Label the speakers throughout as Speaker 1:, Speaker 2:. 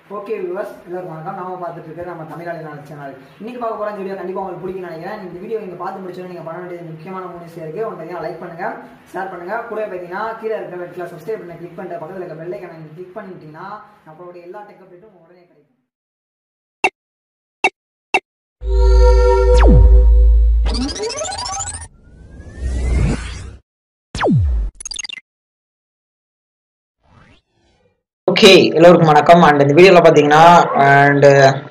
Speaker 1: okay viewers எல்லாருக்கும் வணக்கம் நாம பார்த்துட்டு இருக்கிறது நம்ம தமிழாளி நாள் சேனல் இன்னைக்கு பார்க்க போகிற இந்த வீடியோ கண்டிப்பாக உங்களுக்கு பிடிக்கும்னு நினைக்கிறேன் இந்த வீடியோ நீங்கள் பார்த்து முடிச்சோன்னு நீங்கள் பண்ண வேண்டியது முக்கியமான மூணு விஷயம் இருக்குது ஒன்று பார்த்தீங்கன்னா லைக் பண்ணுங்க ஷேர் பண்ணுங்க கூட பார்த்தீங்கன்னா கீழே இருக்கிற இடத்துல சப்ஸ்கிரைப் பண்ண கிளிக் பண்ணிட்டு பக்கத்தில் இருக்க பெல் ஐக்கனை நீங்கள் கிளிக் பண்ணிட்டீங்கன்னா நம்மளுடைய எல்லா டெக் அப்டேட்டும் உடனே கிடைக்கும்
Speaker 2: ஓகே எல்லோருக்கும் வணக்கம் அண்ட் இந்த வீடியோவில் பார்த்தீங்கன்னா அண்ட்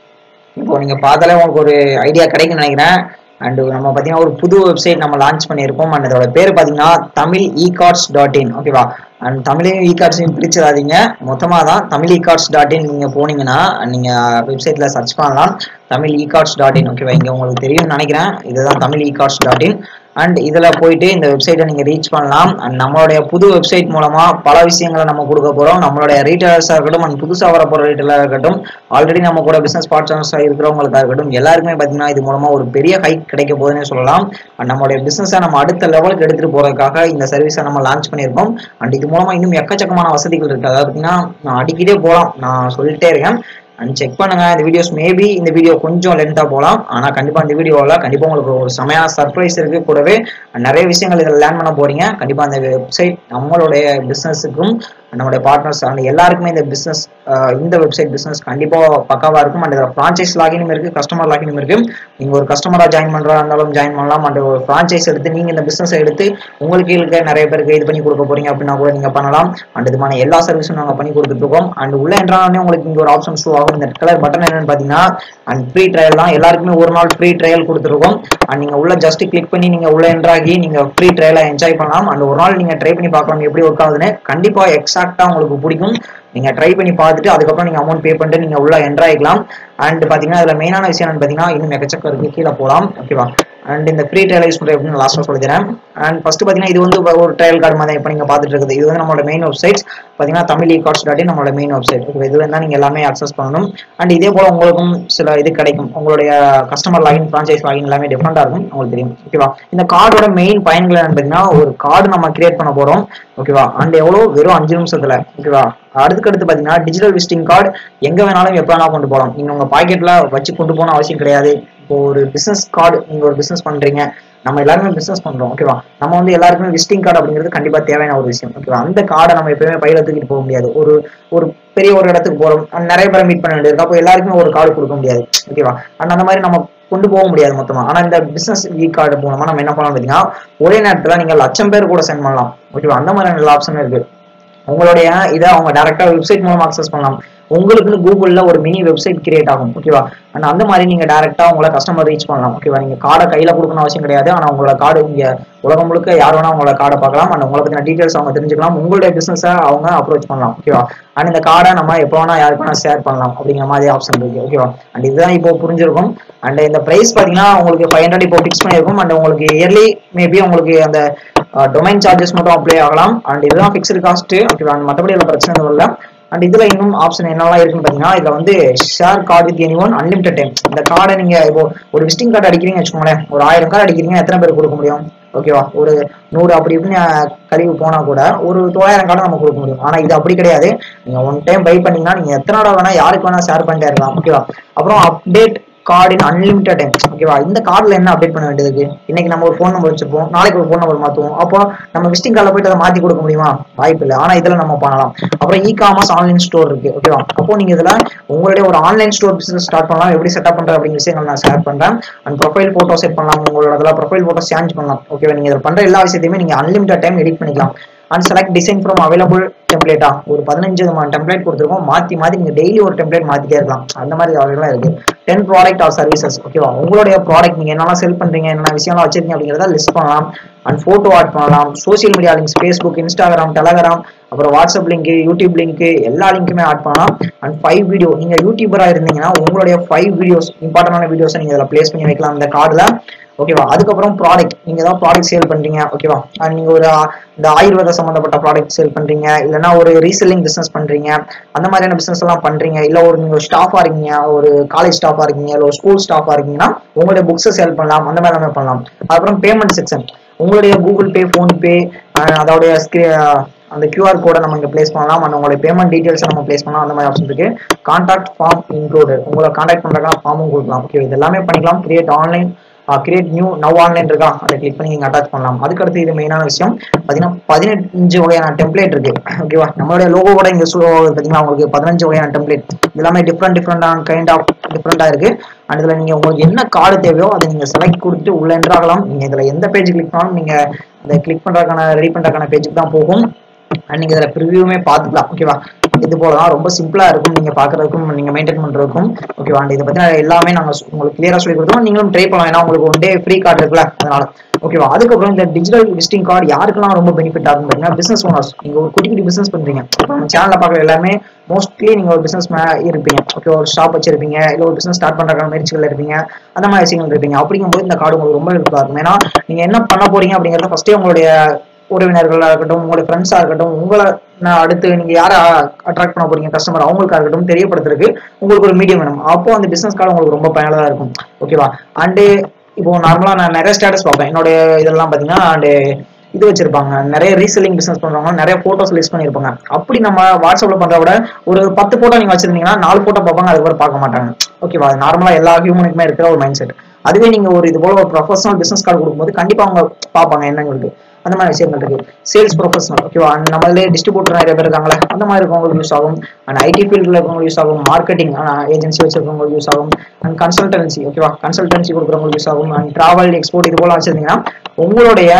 Speaker 2: இப்போ நீங்கள் பார்த்தாலே உங்களுக்கு ஒரு ஐடியா கிடைக்கும்னு நினைக்கிறேன் அண்ட் நம்ம பார்த்தீங்கன்னா ஒரு புது வெப்சைட் நம்ம லான்ச் பண்ணியிருக்கோம் அண்ட் இதோட பேர் பார்த்தீங்கன்னா Tamil e cards dot in ஓகேவா அண்ட் தமிழையும் இ கார்ட்ஸையும் பிரிச்சிடாதீங்க மொத்தமாக தான் Tamil e cards dot in நீங்கள் போனீங்கன்னா நீங்கள் வெப்சைட்டில் சர்ச் பண்ணலாம் Tamil e cards dot in ஓகேவா இங்கே உங்களுக்கு தெரியும்னு நினைக்கிறேன் இதுதான் Tamil e cards dot in and இதில் போயிட்டு இந்த வெப்சைட்டை நீங்கள் ரீச் பண்ணலாம் அண்ட் நம்மளுடைய புது வெப்சைட் மூலமாக பல விஷயங்களை நம்ம கொடுக்க போகிறோம் நம்மளுடைய ரீட்டைலர்ஸாக இருக்கட்டும் அண்ட் புதுசாக வர போகிற ரீட்டைலராக இருக்கட்டும் ஆல்ரெடி நம்ம கூட பிஸ்னஸ் பார்ட்னர்ஸாக இருக்கிறவங்களுக்காக இருக்கட்டும் எல்லாருக்குமே பார்த்தீங்கன்னா இது மூலமாக ஒரு பெரிய ஹைக் கிடைக்க போகுதுன்னு சொல்லலாம் அண்ட் நம்மளுடைய பிஸ்னஸை நம்ம அடுத்த லெவலுக்கு எடுத்துகிட்டு போகிறதுக்காக இந்த சர்வீஸை நம்ம லான்ச் பண்ணியிருக்கோம் அண்ட் இது மூலமாக இன்னும் எக்கச்சக்கமான வசதிகள் இருக்குது அதாவது பார்த்தீங்கன்னா நான் அடிக்கிட்டே போகலாம் நான் சொல்லிட்டே இருக்கேன் அண்ட் செக் பண்ணுங்க இந்த வீடியோஸ் மேபி இந்த வீடியோ கொஞ்சம் லென்த்தாக போகலாம் ஆனால் கண்டிப்பாக இந்த வீடியோவில் கண்டிப்பாக உங்களுக்கு ஒரு செமையான சர்ப்ரைஸ் இருக்கு கூடவே நிறைய விஷயங்கள் இதில் லேர்ன் பண்ண போறீங்க கண்டிப்பாக அந்த வெப்சைட் நம்மளுடைய பிஸ்னஸுக்கும் நம்மளுடைய பார்ட்னர்ஸ் அந்த எல்லாருக்குமே இந்த பிஸ்னஸ் இந்த வெப்சைட் பிஸ்னஸ் கண்டிப்பாக பக்காவாக இருக்கும் அண்ட் இதில் ஃப்ரான்ச்சைஸ் லாகினும் இருக்குது கஸ்டமர் லாகினும் இருக்குது நீங்கள் ஒரு கஸ்டமராக ஜாயின் பண்ணுறா இருந்தாலும் ஜாயின் பண்ணலாம் அண்ட் ஒரு ஃப்ரான்ச்சைஸ் எடுத்து நீங்கள் இந்த பிஸ்னஸை எடுத்து உங்களுக்கு இருக்க நிறைய பேருக்கு இது பண்ணி கொடுக்க போறீங்க அப்படின்னா கூட நீங்கள் பண்ணலாம் அண்ட் இதுமான எல்லா சர்வீஸும் நாங்கள் பண்ணி கொடுத்துட்ருக்கோம் அண்ட் உள்ள என்றாலே உங்களுக்கு இங்கே ஒரு ஆப்ஷன் ஷோ ஆகும் இந்த கலர் பட்டன் என்னன்னு பார்த்தீங்கன்னா அண்ட் ஃப்ரீ ட்ரையல் தான் எல்லாருக்குமே ஒரு நாள் ஃப்ரீ ட்ரையல் கொடுத்துருக்கோம் அண்ட் நீங்கள் உள்ள ஜஸ்ட் கிளிக் பண்ணி நீங்கள் உள்ள என்ட்ராகி நீங்கள் ஃப்ரீ ட்ரையலை என்ஜாய் பண்ணலாம் அண்ட் ஒரு நாள் நீங்கள் ட்ரை பண்ணி பார்க்கலாம் எப்படி ஒர்க் ஆகுதுன்னு கண்டிப்பாக எக்ஸாக்டாக உங்களுக்கு பிடிக்கும் நீங்கள் ட்ரை பண்ணி பார்த்துட்டு அதுக்கப்புறம் நீங்கள் அமௌண்ட் பே பண்ணிட்டு நீங்கள் உள்ள என்ட்ராயிக்கலாம் அண்ட் பார்த்தீங்கன்னா அதில் மெயினான விஷயம் என்னன்னு பார்த்தீங்கன்னா இன்னும் எக்கச்சக்கம் இருக்குது கீழே போகலாம் ஓகேவா அண்ட் இந்த ஃப்ரீ ட்ரையல் யூஸ் பண்ணுறது எப்படின்னு லாஸ்ட்டாக சொல்லித்தரேன் அண்ட் ஃபஸ்ட்டு பார்த்தீங்கன்னா இது வந்து ஒரு ட்ரையல் கார்டு மாதிரி இப்போ நீங்கள் பார்த்துட்டு இருக்குது இது வந்து நம்மளோட மெயின் வெப்சைட்ஸ் பார்த்தீங்கன்னா தமிழ் இ கார்ட்ஸ் டாட் நம்மளோட மெயின் வெப்சைட் ஓகே இது தான் நீங்கள் எல்லாமே அக்சஸ் பண்ணணும் அண்ட் இதே போல் உங்களுக்கும் சில இது கிடைக்கும் உங்களுடைய கஸ்டமர் லாகின் ஃப்ரான்ச்சைஸ் லாகின் எல்லாமே டிஃப்ரெண்டாக இருக்கும் உங்களுக்கு தெரியும் ஓகேவா இந்த கார்டோட மெயின் பயன்கள் என்னன்னு பார்த்தீங்கன்னா ஒரு கார்டு நம்ம கிரியேட் பண்ண போகிறோம் ஓகேவா அண்ட் எவ்வளோ வெறும் அஞ்சு நிமிஷத்தில் ஓகேவா அதுக்கடுத்து பார்த்தீங்கன்னா டிஜிட்டல் விசிட்டிங் கார்டு எங்கே வேணாலும் எப்போ வேணாலும் கொண்டு போகலாம் நீங்கள் உங்கள் பாக்கெட்டில் வச்சு கொண்டு போகணும் அவசியம் கிடையாது இப்போ ஒரு பிஸ்னஸ் கார்டு நீங்கள் ஒரு பிஸ்னஸ் பண்ணுறீங்க நம்ம எல்லாருமே பிஸ்னஸ் பண்ணுறோம் ஓகேவா நம்ம வந்து எல்லாருக்குமே விசிட்டிங் கார்டு அப்படிங்கிறது கண்டிப்பாக தேவையான ஒரு விஷயம் ஓகேவா அந்த கார்டை நம்ம எப்பயுமே பையில தூக்கிட்டு போக முடியாது ஒரு ஒரு பெரிய ஒரு இடத்துக்கு போகிறோம் நிறைய பேரை மீட் பண்ண வேண்டியது அப்போ எல்லாருக்குமே ஒரு கார்டு கொடுக்க முடியாது ஓகேவா அண்ட் அந்த மாதிரி நம்ம கொண்டு போக முடியாது மொத்தமா ஆனா இந்த பிசினஸ் இ கார்டு மூலமா நம்ம என்ன பண்ணலாம் பார்த்தீங்கன்னா ஒரே நேரத்துல நீங்க லட்சம் பேர் கூட சென்ட் பண்ணலாம் ஓகேவா அந்த மாதிரி நல்ல ஆப்ஷன் இருக்கு உங்களுடைய இதை அவங்க டேரக்டா வெப்சைட் மூலமா அக்சஸ் பண்ணலாம் உங்களுக்குன்னு கூகுள்ல ஒரு மினி வெப்சைட் கிரியேட் ஆகும் ஓகேவா அண்ட் அந்த மாதிரி நீங்க டேரக்டா உங்களை கஸ்டமர் ரீச் பண்ணலாம் ஓகேவா நீங்க கார்டை கையில கொடுக்கணும் அவசியம் கிடையாது ஆனா உங்களோட கார்டு இங்க உலகம் முழுக்க யார் வேணா உங்களோட கார்டை பார்க்கலாம் அண்ட் உங்களை பத்தின டீடைல்ஸ் அவங்க தெரிஞ்சுக்கலாம் உங்களுடைய பிசினஸை அவங்க அப்ரோச் பண்ணலாம் ஓகேவா அண்ட் இந்த கார்டை நம்ம எப்போ வேணா யாருக்கு வேணா ஷேர் பண்ணலாம் அப்படிங்கிற மாதிரி ஆப்ஷன் இருக்கு ஓகேவா அண்ட் இதுதான் இப்போ புரிஞ்சிருக்கும் அண்ட் இந்த பிரைஸ் பாத்தீங்கன்னா உங்களுக்கு ஃபைவ் ஹண்ட்ரட் இப்போ ஃபிக்ஸ் பண்ணியிருக்கும் அண்ட் உங்களுக்கு இயர்லி மேபி உங்களுக்கு அந்த டொமைன் சார்ஜஸ் மட்டும் அப்ளை ஆகலாம் அண்ட் இதுதான் ஃபிக்ஸ்டு காஸ்ட் ஓகேவா மற்றபடி அதில் பிரச்சனை எதுவும் இல்லை அண்ட் இதுல இன்னும் ஆப்ஷன் என்னெல்லாம் இருக்குன்னு பாத்தீங்கன்னா இதுல வந்து share card with any one unlimited time இந்த கார்டை நீங்க இப்போ ஒரு விசிட்டிங் கார்டு அடிக்கிறீங்கன்னு வச்சுக்கோங்களேன் ஒரு ஆயிரம் கார்டு அடிக்கிறீங்க எத்தனை பேர் கொடுக்க முடியும் ஓகேவா ஒரு நூறு அப்படி இப்படின்னு கழிவு போனா கூட ஒரு தொள்ளாயிரம் கார்டு நம்ம கொடுக்க முடியும் ஆனா இது அப்படி கிடையாது நீங்க ஒன் டைம் பை பண்ணீங்கன்னா நீங்க எத்தனை தடவை வேணா யாருக்கு வேணா ஷேர் பண்ணிட்டே இருக்கலாம் ஓகேவா அப்புறம் update card in unlimited time ஓகேவா இந்த கார்டில் என்ன அப்டேட் பண்ண வேண்டியது இன்னைக்கு நம்ம ஒரு ஃபோன் நம்பர் வச்சிருப்போம் நாளைக்கு ஒரு ஃபோன் நம்பர் மாற்றுவோம் அப்போ நம்ம விசிட்டிங் கார்டில் போயிட்டு அதை மாற்றி கொடுக்க முடியுமா வாய்ப்பு இல்லை ஆனால் இதில் நம்ம பண்ணலாம் அப்புறம் இ காமர்ஸ் ஆன்லைன் ஸ்டோர் இருக்கு ஓகேவா அப்போ நீங்கள் இதில் உங்களுடைய ஒரு ஆன்லைன் ஸ்டோர் பிசினஸ் ஸ்டார்ட் பண்ணலாம் எப்படி செட்டப் பண்ணுறது அப்படிங்கிற விஷயங்கள் நான் ஷேர் பண்ணுறேன் அண்ட் ப்ரொஃபைல் ஃபோட்டோ செட் பண்ணலாம் உங்களோட இதில் ப்ரொஃபைல் ஃபோட்டோ சேஞ்ச் பண்ணலாம் ஓகேவா நீங்கள் இதில் பண்ணுற எல்லா விஷயத்தையுமே நீங்கள் அன்லிமிட்டட் டைம் எடிட் பண்ணிக்கலாம் and select design from available டெம்ப்ளேட்டா ஒரு பதினஞ்சு விதமான டெம்ப்ளேட் கொடுத்துருக்கோம் மாற்றி மாற்றி நீங்கள் டெய்லி ஒரு டெம்ப்ளேட் மாற்றிட்டே இருக்கலாம் அந்த மாதிரி அவைலபிளாக இருக்கு டென் ப்ராடக்ட் ஆர் சர்வீசஸ் ஓகேவா உங்களுடைய ப்ராடக்ட் நீங்கள் என்னெல்லாம் செல் பண்ணுறீங்க என்னென்ன விஷயம்லாம் வச்சிருக்கீங்க அப்படிங்கிறத லிஸ்ட் பண்ணலாம் அண்ட் ஃபோட்டோ ஆட் பண்ணலாம் social media links Facebook Instagram Telegram அப்புறம் வாட்ஸ்அப் லிங்க் யூடியூப் லிங்க் எல்லா லிங்க்குமே ஆட் பண்ணலாம் அண்ட் ஃபைவ் வீடியோ நீங்கள் யூடியூபராக இருந்தீங்கன்னா உங்களுடைய ஃபைவ் வீடியோஸ் இம்பார்ட்டன்டான வீடியோஸை நீங்கள் இதில் பிளேஸ் பண்ணி வைக்கலாம் இந்த கார்டில் ஓகேவா அதுக்கப்புறம் ப்ராடக்ட் நீங்க ஏதாவது ப்ராடக்ட் சேல் பண்றீங்க ஓகேவா அண்ட் நீங்க ஒரு இந்த ஆயுர்வேத சம்பந்தப்பட்ட ப்ராடக்ட் சேல் பண்றீங்க இல்லைன்னா ஒரு ரீசெல்லிங் பிசினஸ் பண்றீங்க அந்த மாதிரியான பிசினஸ் எல்லாம் பண்றீங்க இல்ல ஒரு நீங்க ஸ்டாஃபா இருக்கீங்க ஒரு காலேஜ் ஸ்டாஃபா இருக்கீங்க இல்ல ஒரு ஸ்கூல் ஸ்டாஃபா இருக்கீங்கன்னா உங்களுடைய புக்ஸை சேல் பண்ணலாம் அந்த மாதிரி எல்லாமே பண்ணலாம் அப்புறம் பேமெண்ட் செக்ஷன் உங்களுடைய கூகுள் பே ஃபோன்பே அதோடைய அந்த கியூஆர் கோடை நம்ம இங்கே ப்ளேஸ் பண்ணலாம் அண்ட் உங்களுடைய பேமெண்ட் டீடைல்ஸை நம்ம ப்ளேஸ் பண்ணலாம் அந்த மாதிரி ஆப்ஷன் இருக்கு கான்டாக்ட் ஃபார்ம் இன்க்ளூடட் உங்களை கான்டாக்ட் பண்ணுறதுக்கான ஃபார்மும் கொடுக்கலாம் ஓகே இது எல்லாமே பண்ணிக்கலாம் create online create new now online இருக்கா அதை கிளிக் பண்ணி நீங்கள் அட்டாச் பண்ணலாம் அதுக்கடுத்து இது மெயினான விஷயம் பார்த்தீங்கன்னா பதினஞ்சு வகையான டெம்ப்ளேட் இருக்கு ஓகேவா நம்மளுடைய லோகோ கூட இங்கே பார்த்தீங்கன்னா உங்களுக்கு பதினஞ்சு வகையான டெம்ப்ளேட் இது எல்லாமே டிஃப்ரெண்ட் டிஃப்ரெண்டான கைண்ட் ஆஃப் டிஃப்ரெண்டாக இருக்கு அண்ட் இதில் நீங்கள் உங்களுக்கு என்ன கார்டு தேவையோ அதை நீங்கள் செலக்ட் கொடுத்துட்டு உள்ள என்ட்ராகலாம் நீங்கள் இதில் எந்த பேஜ் கிளிக் பண்ணாலும் நீங்கள் அதை கிளிக் பண்ணுறதுக்கான ரெடி பண்ணுறதுக்கான பேஜுக்கு தான் போகும் அண்ட் நீங்கள் இதில் ப்ரிவியூமே பார்த்துக்கலாம் ஓகேவா இது போல தான் ரொம்ப சிம்பிளாக இருக்கும் நீங்கள் பார்க்குறதுக்கும் நீங்கள் மெயின்டைன் பண்ணுறதுக்கும் ஓகேவா அண்ட் இதை பற்றி எல்லாமே நாங்கள் உங்களுக்கு கிளியராக சொல்லி கொடுத்தோம் நீங்களும் ட்ரை பண்ணலாம் ஏன்னா உங்களுக்கு ஒன் டே ஃப்ரீ கார்டு இருக்குல்ல அதனால ஓகேவா அதுக்கப்புறம் இந்த டிஜிட்டல் விசிட்டிங் கார்டு யாருக்கெல்லாம் ரொம்ப பெனிஃபிட் ஆகும் பார்த்தீங்கன்னா பிசினஸ் ஓனர்ஸ் நீங்கள் ஒரு குட்டி குட்டி பிசினஸ் பண்ணுறீங்க நம்ம சேனலில் பார்க்குற எல்லாமே மோஸ்ட்லி நீங்கள் ஒரு பிசினஸ் இருப்பீங்க ஓகே ஒரு ஷாப் வச்சிருப்பீங்க இல்லை ஒரு பிசினஸ் ஸ்டார்ட் பண்ணுறதுக்கான முயற்சிகள் இருப்பீங்க அந்த மாதிரி விஷயங்கள் இருப்பீங்க அப்படிங்கும்போது இந்த கார்டு உங்களுக்கு ரொம்ப ஹெல்ப்ஃபுல்லாக இருக்கும் ஏன்னா நீங்கள் என்ன பண்ண போறீங்க அப்படிங்கிறத ஃபஸ்ட்டே உங்களுடைய உறவினர்களாக இருக்கட்டும் உங்களுடைய ஃப்ரெண்ட்ஸாக இருக்கட்டும் உங்களை நான் அடுத்து நீங்க யாரை அட்ராக்ட் பண்ண போறீங்க கஸ்டமர் அவங்களுக்கா இருக்கட்டும் தெரியப்படுத்துறதுக்கு உங்களுக்கு ஒரு மீடியம் வேணும் அப்போ அந்த பிசினஸ் கார்டு உங்களுக்கு ரொம்ப பயனுள்ளதா இருக்கும் ஓகேவா அண்டு இப்போ நார்மலா நான் நிறைய ஸ்டேட்டஸ் பார்ப்பேன் என்னோட இதெல்லாம் பாத்தீங்கன்னா அண்டு இது வச்சிருப்பாங்க நிறைய ரீசெல்லிங் பிசினஸ் பண்றவங்க நிறைய போட்டோஸ் லிஸ்ட் பண்ணிருப்பாங்க அப்படி நம்ம வாட்ஸ்அப்ல பண்றத விட ஒரு பத்து போட்டோ நீங்க வச்சிருந்தீங்கன்னா நாலு போட்டோ பார்ப்பாங்க அதுக்கப்புறம் பார்க்க மாட்டாங்க ஓகேவா நார்மலா எல்லா ஹியூமனுக்குமே இருக்கிற ஒரு மைண்ட் செட் அதுவே நீங்க ஒரு இது போல ஒரு ப்ரொஃபஷனல் பிசினஸ் கார்டு கொடுக்கும்போது கண்டிப்பா அவங்க பார்ப்பாங்க என்னங்களுக்கு அந்த மாதிரி விஷயங்கள் இருக்கு சேல்ஸ் ப்ரொஃபஷனல் ஓகேவா நம்மளே டிஸ்ட்ரிபியூட்டர் நிறைய பேர் இருக்காங்களே அந்த மாதிரி இருக்கவங்களுக்கு யூஸ் ஆகும் அண்ட் ஐடி ஃபீல்டில் இருக்கவங்களுக்கு யூஸ் ஆகும் மார்க்கெட்டிங் ஏஜென்சி வச்சிருக்கவங்களுக்கு யூஸ் ஆகும் அண்ட் கன்சல்டன்சி ஓகேவா கன்சல்டன்சி கொடுக்குறவங்களுக்கு யூஸ் ஆகும் அண்ட் டிராவல் எக்ஸ்போர்ட் இது போல வச்சிருந்தீங்கன்னா உங்களுடைய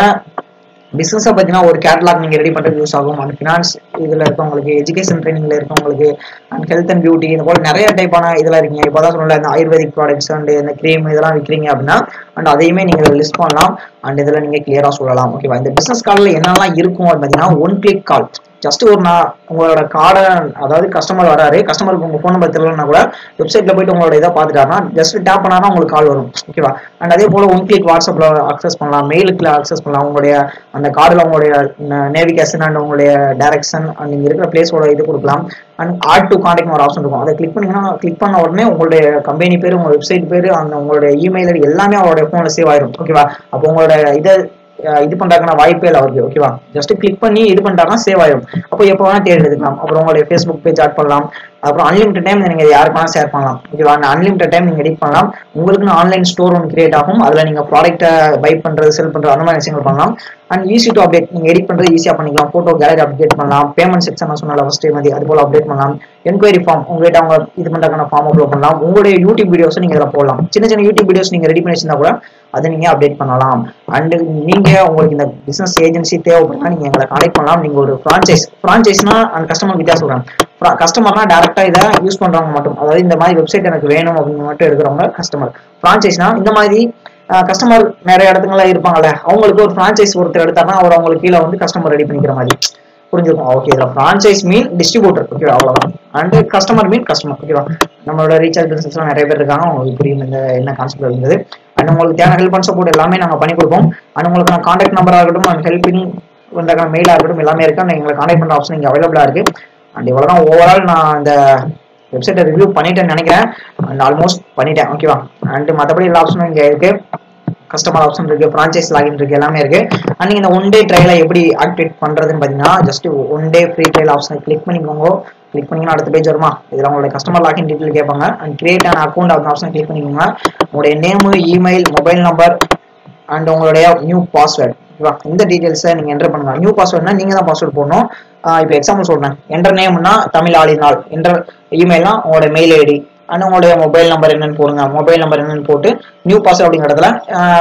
Speaker 2: பிசினஸை பார்த்தீங்கன்னா ஒரு கேட்லாக் நீங்கள் ரெடி பண்ணுறது யூஸ் ஆகும் அண்ட் ஃபினான்ஸ் இதில் இருக்கவங்களுக்கு எஜுகேஷன் ட்ரைனிங்கில் இருக்கவங்களுக்கு அண்ட் ஹெல்த் அண்ட் பியூட்டி இந்த போல நிறைய டைப்பான இதில் இருக்கீங்க இப்போ தான் சொல்லல இந்த ஆயுர்வேதிக் ப்ராடக்ட்ஸ் அண்ட் இந்த க்ரீம் இதெல்லாம் விற்கிறீங்க அப்படின்னா அண்ட் அதையுமே நீங்கள் லிஸ்ட் பண்ணலாம் அண்ட் இதில் நீங்கள் கிளியராக சொல்லலாம் ஓகேவா இந்த பிசினஸ் கார்டில் என்னெல்லாம் இருக்கும் அப்படின்னு பார்த்தீங்கன்னா ஒன் கிளிக் கால் ஜஸ்ட் ஒரு நான் உங்களோட கார்டை அதாவது கஸ்டமர் வராரு கஸ்டமருக்கு உங்க ஃபோன் நம்பர் தெரியலன்னா கூட வெப்சைட்ல போயிட்டு உங்களோட இதை பார்த்துட்டாருன்னா ஜஸ்ட் டேப் பண்ணாதான் உங்களுக்கு கால் வரும் ஓகேவா அண்ட் அதே போல ஒன் கிளிக் வாட்ஸ்அப்ல அக்சஸ் பண்ணலாம் மெயிலுக்கு அக்சஸ் பண்ணலாம் உங்களுடைய அந்த கார்டில் உங்களுடைய நேவிகேஷன் அண்ட் உங்களுடைய டைரக்ஷன் அண்ட் நீங்க இருக்கிற பிளேஸோட இது கொடுக்கலாம் அண்ட் ஆட் டு கான்டாக்ட் ஒரு ஆப்ஷன் இருக்கும் அதை கிளிக் பண்ணீங்கன்னா கிளிக் பண்ண உடனே உங்களுடைய கம்பெனி பேர் உங்க வெப்சைட் பேர் அந்த உங்களுடைய இமெயில் ஐடி எல்லாமே அவருடைய ஃபோனில் சேவ் ஆயிரும் ஓகேவா அப்போ உங்களோட இதை அஹ் இது பண்றதுக்கான வாய்ப்பே இல்லை அவருக்கு ஓகேவா ஜஸ்ட் கிளிக் பண்ணி இது பண்ணிட்டாருன்னா சேவ் ஆயிடும் அப்போ எப்போ வேணா தேடி எடுத்துக்கலாம் அப்புறம் உங்களுடைய ஃபேஸ்புக் பேஜ் ஆட் பண்ணலாம் அப்புறம் அன்லிமிட்டட் டைம் நீங்க யாருக்கு வேணா ஷேர் பண்ணலாம் ஓகேவா அந்த அன்லிமிட்டட் டைம் நீங்க எடிட் பண்ணலாம் உங்களுக்குன்னு ஆன்லைன் ஸ்டோர் ஒன்று கிரியேட் ஆகும் அதுல நீங்க ப்ராடக்ட்டை பை பண்றது செல் பண்றது அந்த மாதிரி விஷயங்கள் பண்ணலாம் அண்ட் ஈஸி டு அப்டேட் நீங்க எடிட் பண்றது ஈஸியா பண்ணிக்கலாம் போட்டோ கேலரி அப்டேட் பண்ணலாம் பேமெண்ட் செக்ஷன் நான் சொன்னால ஃபர்ஸ்ட் மாதிரி அது போல அப்டேட் பண்ணலாம் என்கொயரி ஃபார்ம் உங்ககிட்ட அவங்க இது பண்றதுக்கான ஃபார்ம் அப்லோட் பண்ணலாம் உங்களுடைய யூடியூப் வீடியோஸ் நீங்க இதில் போடலாம் சின்ன சின்ன யூடியூப் வீடியோஸ் நீங்க ரெடி பண்ணி வச்சிருந்தா கூட அதை நீங்க அப்டேட் பண்ணலாம் அண்ட் நீங்க உங்களுக்கு இந்த பிசினஸ் ஏஜென்சி தேவைப்படுறா நீங்க எங்களை கான்டெக்ட் பண்ணலாம் நீங்க ஒரு ஃப்ரான்ச்சைஸ் ஃப்ரான்ச்சைஸ்னா அந்த கஸ்டமர் வித்தியாசம் சொல்றேன் கஸ்டமர்னா டேரக்டா இதை யூஸ் பண்றவங்க மட்டும் அதாவது இந்த மாதிரி வெப்சைட் எனக்கு வேணும் அப்படின்னு மட்டும் எடுக்கிறவங்க கஸ்டமர் ஃப்ரான்ச்சைஸ்னா இந்த மாதிரி கஸ்டமர் நிறைய இடத்துங்கள இருப்பாங்கல்ல அவங்களுக்கு ஒரு ஃப்ரான்ச்சைஸ் ஒருத்தர் எடுத்தாருன்னா அவர் அவங்களுக்கு கீழே வந்து கஸ்டமர் ரெடி பண்ணிக்கிற மாதிரி புரிஞ்சிருக்கும் ஓகே இதுல ஃப்ரான்ச்சைஸ் மீன் டிஸ்ட்ரிபியூட்டர் ஓகே அவ்வளவுதான் அண்ட் கஸ்டமர் மீன் கஸ்டமர் ஓகேவா நம்மளோட ரீசார்ஜ் பிசினஸ்லாம் நிறைய பேர் இருக்காங்க உங்களுக்கு புரியும் இந்த என்ன கான்செப்ட் இருந்தது அண்ட் உங்களுக்கு தேவையான ஹெல்ப் அண்ட் சப்போர்ட் எல்லாமே நாங்கள் பண்ணி கொடுப்போம் அண்ட் உங்களுக்கு நான் கான்டாக்ட் நம்பராக இருக்கட்டும் அண்ட் ஹெல்ப்பிங் வந்தாக்கான மெயிலாக இருக்கட்டும் எல்லாமே இருக்கு அண்ட் எங்களை கான்டாக்ட் பண்ணுற ஆப்ஷன் இங்கே அவைலபிளாக இருக்கு அண்ட் இவ்வளோதான் ஓவரால் நான் இந்த வெப்சைட்டை ரிவ்யூ பண்ணிட்டேன்னு நினைக்கிறேன் அண்ட் ஆல்மோஸ்ட் பண்ணிட்டேன் ஓகேவா அண்ட் மற்றபடி எல்லா ஆப்ஷனும் இங்கே இருக்கு கஸ்டமர் ஆப்ஷன் இருக்கு ஃப்ரான்ச்சைஸ் லாகின் இருக்கு எல்லாமே இருக்கு அண்ட் நீங்க இந்த ஒன் டே ட்ரையலை எப்படி ஆக்டிவேட் பண்றதுன்னு பார்த்தீங்கன்னா just one day free trial ஆப்ஷனை கிளிக் பண்ணிக்கோங்க கிளிக் பண்ணீங்கன்னா அடுத்த பேஜ் வருமா இதில் உங்களோட கஸ்டமர் லாகின் டீட்டெயில் கேட்பாங்க அண்ட் கிரியேட் ஆன் அக்கௌண்ட் அந்த ஆப்ஷனை கிளிக் பண்ணிக்கோங்க உங்களுடைய name email mobile number and உங்களுடைய நியூ பாஸ்வேர்டு ஓகேவா இந்த டீடைல்ஸை நீங்கள் என்டர் பண்ணுங்க நியூ பாஸ்வேர்ட்னா நீங்கள் தான் பாஸ்வேர்ட் போடணும் இப்போ எக்ஸாம்பிள் சொல்கிறேன் என்டர் நேம்னா தமிழ் ஆளினால் என்டர் இமெயில்னா உங்களோட மெயில் ஐடி அண்ட் உங்களுடைய மொபைல் நம்பர் என்னன்னு போடுங்க மொபைல் நம்பர் என்னன்னு போட்டு நியூ பாஸ்வேர்ட் அப்படிங்கிற இடத்துல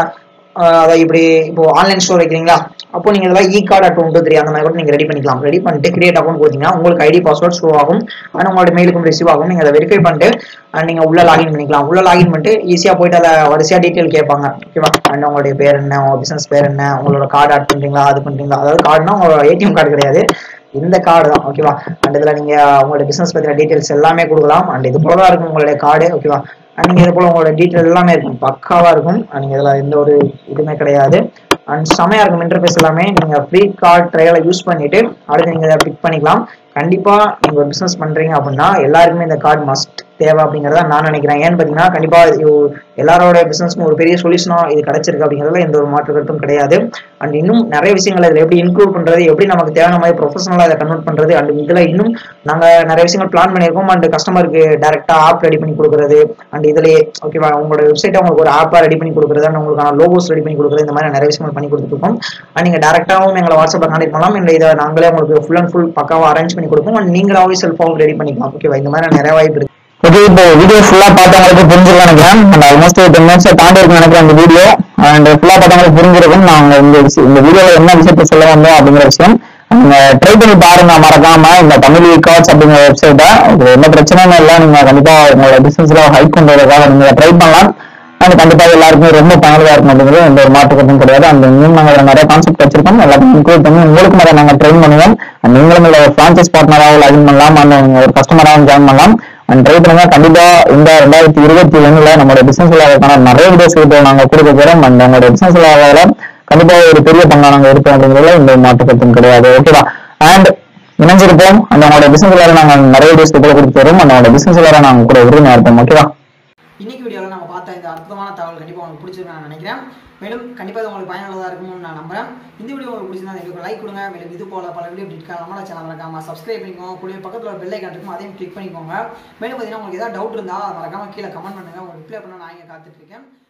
Speaker 2: அதை இப்படி இப்போ ஆன்லைன் ஸ்டோர் வைக்கிறீங்களா அப்போ நீங்க இதெல்லாம் e card at one two three அந்த மாதிரி கூட நீங்க ரெடி பண்ணிக்கலாம் ரெடி பண்ணிட்டு கிரியேட் அக்கௌண்ட் கொடுத்தீங்கன்னா உங்களுக்கு ஐடி பாஸ்வேர்ட் ஷோ ஆகும் அண்ட் உங்களோட மெயிலுக்கும் ரிசீவ் ஆகும் நீங்க அதை வெரிஃபை பண்ணிட்டு அண்ட் நீங்க உள்ள லாகின் பண்ணிக்கலாம் உள்ள லாகின் பண்ணிட்டு ஈஸியா போயிட்டு அதை வரிசையா டீட்டெயில் கேட்பாங்க ஓகேவா அண்ட் உங்களுடைய பேர் என்ன உங்க பிசினஸ் பேர் என்ன உங்களோட கார்டு ஆட் பண்றீங்களா அது பண்றீங்களா அதாவது கார்டுனா உங்களோட ஏடிஎம் கார்டு கிடையாது இந்த கார்டு தான் ஓகேவா அண்ட் இதுல நீங்க உங்களோட பிசினஸ் பத்தின டீடைல்ஸ் எல்லாமே கொடுக்கலாம் அண்ட் இது போல தான் இருக்கும் உங்களுடைய கார்டு ஓகேவா அண்ட் நீங்க இது போல உங்களோட டீட்டெயில் எல்லாமே இருக்கும் பக்காவா இருக்கும் அண்ட் நீங்க இதுல எந்த ஒரு இதுவுமே கிடையாது அண்ட் செமையா இருக்கும் இன்டர்ஃபேஸ் எல்லாமே நீங்க ஃப்ரீ கார்டு ட்ரையலை யூஸ் பண்ணிட்டு அடுத்து நீங்க இதை பிக் பண்ணிக்கலாம் கண்டிப்பா நீங்க ஒரு பிசினஸ் பண்றீங்க அப்படின்னா எல்லாருக்குமே இந்த கார்டு மஸ்ட் தேவை அப்படிங்கிறத நான் நினைக்கிறேன் ஏன்னு பார்த்தீங்கன்னா கண்டிப்பாக இது எல்லாரோட பிசினஸ்க்கும் ஒரு பெரிய சொல்யூஷனாக இது கிடைச்சிருக்கு அப்படிங்கிறதுல எந்த ஒரு மாற்று கருத்தும் கிடையாது அண்ட் இன்னும் நிறைய விஷயங்கள் இதில் எப்படி இன்க்ளூட் பண்ணுறது எப்படி நமக்கு தேவையான மாதிரி ப்ரொஃபஷனலாக இதை கன்வெர்ட் பண்ணுறது அண்ட் இதில் இன்னும் நாங்கள் நிறைய விஷயங்கள் பிளான் பண்ணியிருக்கோம் அண்ட் கஸ்டமருக்கு டேரெக்டாக ஆப் ரெடி பண்ணி கொடுக்குறது அண்ட் இதுலேயே ஓகேவா உங்களோட வெப்சைட்டை உங்களுக்கு ஒரு ஆப்பாக ரெடி பண்ணி கொடுக்குறது அண்ட் உங்களுக்கான லோகோஸ் ரெடி பண்ணி கொடுக்குறது இந்த மாதிரி நிறைய விஷயங்கள் பண்ணி கொடுத்துருக்கோம் அண்ட் நீங்கள் டேரெக்டாகவும் எங்களை வாட்ஸ்அப்பில் கான்டெக்ட் பண்ணலாம் இல்லை இதை நாங்களே உங்களுக்கு ஃபுல் அண்ட் ஃபுல் பக்காவாக அரேஞ்ச் பண்ணி கொடுப்போம் அண்ட் நீங்களாவே செல்ஃபாகவும் ரெடி பண்ணிக்கலாம் ஓகேவா இந்த மாதிரி நிறைய வாய்ப்பு இருக்கு
Speaker 3: ஓகே இப்போ வீடியோ ஃபுல்லா பார்த்தவங்களுக்கு புரிஞ்சிருக்கும் நினைக்கிறேன் அண்ட் ஆல்மோஸ்ட் டென் மினிட்ஸ் தாண்டி இருக்கு நினைக்கிறேன் இந்த வீடியோ அண்ட் ஃபுல்லா பார்த்தவங்களுக்கு புரிஞ்சிருக்கும் நாங்க இந்த விஷயம் இந்த வீடியோல என்ன விஷயத்த சொல்ல வந்தோம் அப்படிங்கிற விஷயம் நீங்க ட்ரை பண்ணி பாருங்க மறக்காம இந்த தமிழ் கார்ட்ஸ் அப்படிங்கிற வெப்சைட்டை இது எந்த பிரச்சனையும் இல்லை நீங்க கண்டிப்பா உங்களோட பிசினஸ்ல ஹைக் பண்றதுக்காக நீங்க ட்ரை பண்ணலாம் அண்ட் கண்டிப்பா எல்லாருக்குமே ரொம்ப பயனுள்ளதா இருக்கும் அப்படிங்கிறது எந்த ஒரு மாற்று கருத்தும் கிடையாது அந்த இன்னும் நாங்க இதுல நிறைய கான்செப்ட் வச்சிருக்கோம் எல்லாத்தையும் இன்க்ளூட் பண்ணி உங்களுக்கும் அதை நாங்க ட்ரெயின் பண்ணுவோம் And நீங்களும் இதுல ஒரு பிரான்சைஸ் பார்ட்னராகவும் லாகின் பண்ணலாம் அந்த நீங்க ஒரு கஸ்டமராகவும் ஜாயின் பண்ணலாம் அண்ட் ட்ரை பண்ணுங்க கண்டிப்பா இந்த ரெண்டாயிரத்தி இருபத்தி ஒண்ணுல நம்மளோட பிசினஸ் விளையாடுறதுக்கான நிறைய வீடியோஸ் இப்போ நாங்க கொடுக்க போறோம் அண்ட் நம்மளோட பிசினஸ் விளையாடுறதுல கண்டிப்பா ஒரு பெரிய பங்கா நாங்க இருப்போம் அப்படிங்கிறதுல இந்த மாற்று கருத்தும் கிடையாது ஓகேவா அண்ட் இணைஞ்சிருப்போம் அந்த நம்மளோட பிசினஸ் விளையாட நாங்க நிறைய வீடியோஸ் கூட கொடுத்து வரோம் அந்த நம்மளோட பிசினஸ் விளையாட நாங்க கூட உறுதியா இருப்போம் ஓகேவா
Speaker 1: இன்னைக்கு வீடியோவில் நம்ம பார்த்த இந்த அற்புதமான தகவல் கண்டிப்பாக உங்களுக்கு பிடிச்சிருக்கு நான் நினைக்கிறேன் மேலும் கண்டிப்பாக இது உங்களுக்கு பயனுள்ளதாக இருக்கும்னு நான் நம்புறேன் இந்த வீடியோ உங்களுக்கு பிடிச்சிருந்தா எங்களுக்கு லைக் கொடுங்க மேலும் இது போல பல வீடியோ டிட்கா நம்மளோட சேனல் மறக்காம சப்ஸ்கிரைப் பண்ணிக்கோங்க கூட பக்கத்தில் ஒரு பெல் ஐக்கான் இருக்கும் அதையும் கிளிக் பண்ணிக்கோங்க மேலும் பார்த்தீங்கன்னா உங்களுக்கு ஏதாவது டவுட் இருந்தால் மறக்காம கீழே கமெண்ட் பண்ணுங்க உங்களுக்கு ரிப்ளை பண்ண நான் இங்கே காத்துட்டு இருக்கேன்